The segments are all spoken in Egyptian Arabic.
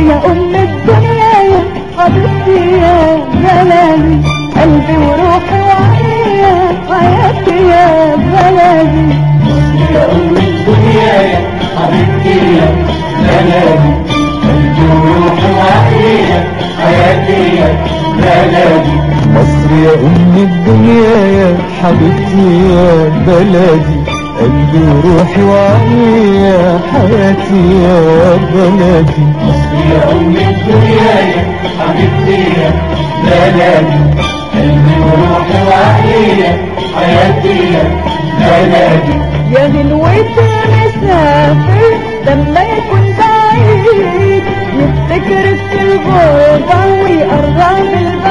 يا أم الدنيا يا حبيبتي يا بلدي قلبي وروحي وعقلي يا حياتي يا بلدي يا أم الدنيا يا حبيبتي يا بلدي قلبي وروحي وعقلي يا حياتي يا بلدي مصر يا أم الدنيا يا حبيبتي يا بلدي قلبي وروحي وعقلي يا حياتي يا بلدي مصر يا أم الدنيا يا حبيبتي يا بلدي قلبي وروحي وعقلي يا حياتي يا بلدي يا غلوة المسافر لما يكون بعيد يفتكر في الغربة ويقرب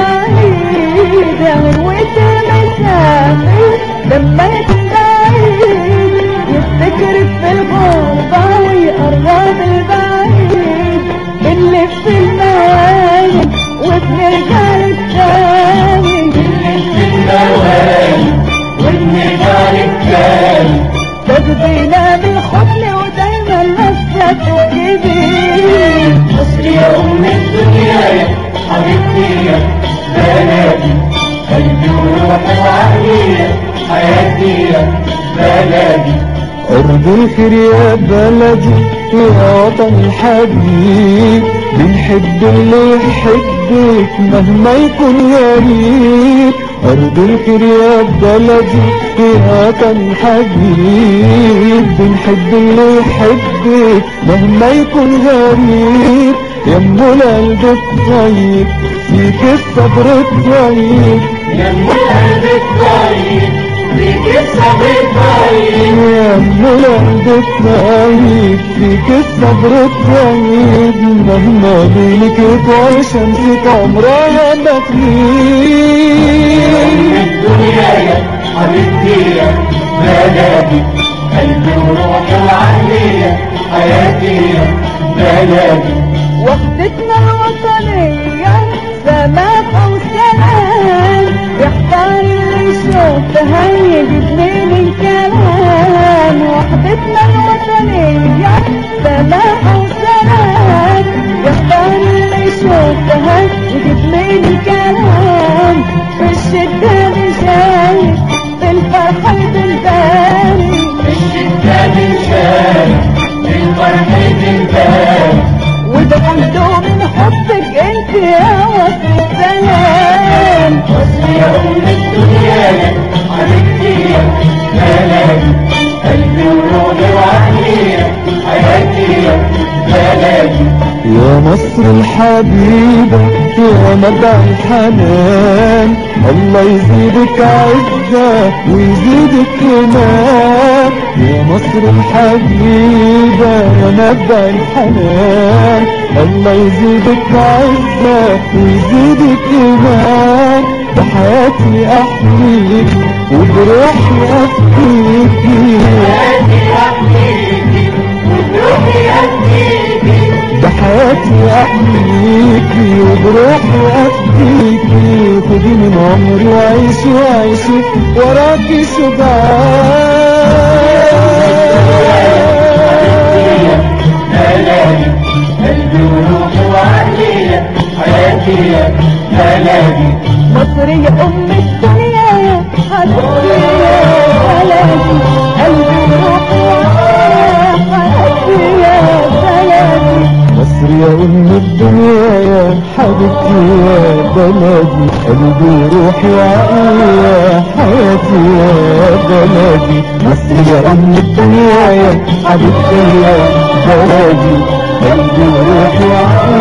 البعيد يا غلوة المسافر لما يكون بعيد يفتكر في الغربة ويقرب البعيد بنلف المواهب وبنرجع للتاني في الموالي والنجار التالي تاخدينا بالحضن ودايما لسه تجيبي مصر يا أم الدنيا يا حبيبتي يا بلدي قلبي وروحي وعقلي يا حياتي يا بلدي أرض الخير يا بلدي يا وطن الحبيب بنحب اللي يحبك مهما يكون غريب أرض الخير يا بلدي يا وطن الحبيب بنحب اللي يحبك مهما يكون غريب يا ام القلب الطيب فيك الصبر الطيب يا ام القلب الطيب فيك الصبر الطيب يا ام القلب الطيب فيك الصبر الطيب مهما ليلك يطول شمسك عمرها ما يا أم تغيب الدنيا يا حبيبتي يا بلدي قلبي وروحي وعقلي يا حياتي يا بلدي وحدتنا الوطنية سماح وسلام يحتار اللي يشوفها يجيب من الكلام وحدتنا الوطنية سماح وسلام يحتار اللي يشوفها يجيب من الكلام في الشدة بشايف في الفرحة بالباري الشدة بنشارك الفرح بنبارك وده كله من حبك انت يا وصف السلام مصر يا أم الدنيا يا حبيبتي يا بلدي قلبي وروحي وعقلي يا حياتي يا بلدي يا مصر الحبيبة يا مدى الحنان الله يزيدك عزة ويزيدك إيمان يا مصر الحبيبة يا مدى الحنان الله يزيدك عزة ويزيدك إيمان بحياتي أحميك وبروحي أفديكي حياتي أحميكي وبروحي أفديكي بحياتي احميكي وبروحي افديكي خدي من عمري وعيشي وعيشي وراكي شجاع بلدي قلبي وروحي وعقلي يا حياتي يا بلدي مصر يا ام الدنيا يا حبيبتي يا بلدي قلبي وروحي وعقلي حياتي يا بلدي مصر يا ام الدنيا يا حبيبتي يا بلدي قلبي وروحي وعقلي يا حياتي يا بلدي مصر يا ام الدنيا يا حبيبتي يا بلدي قلبي وروحي وعقلي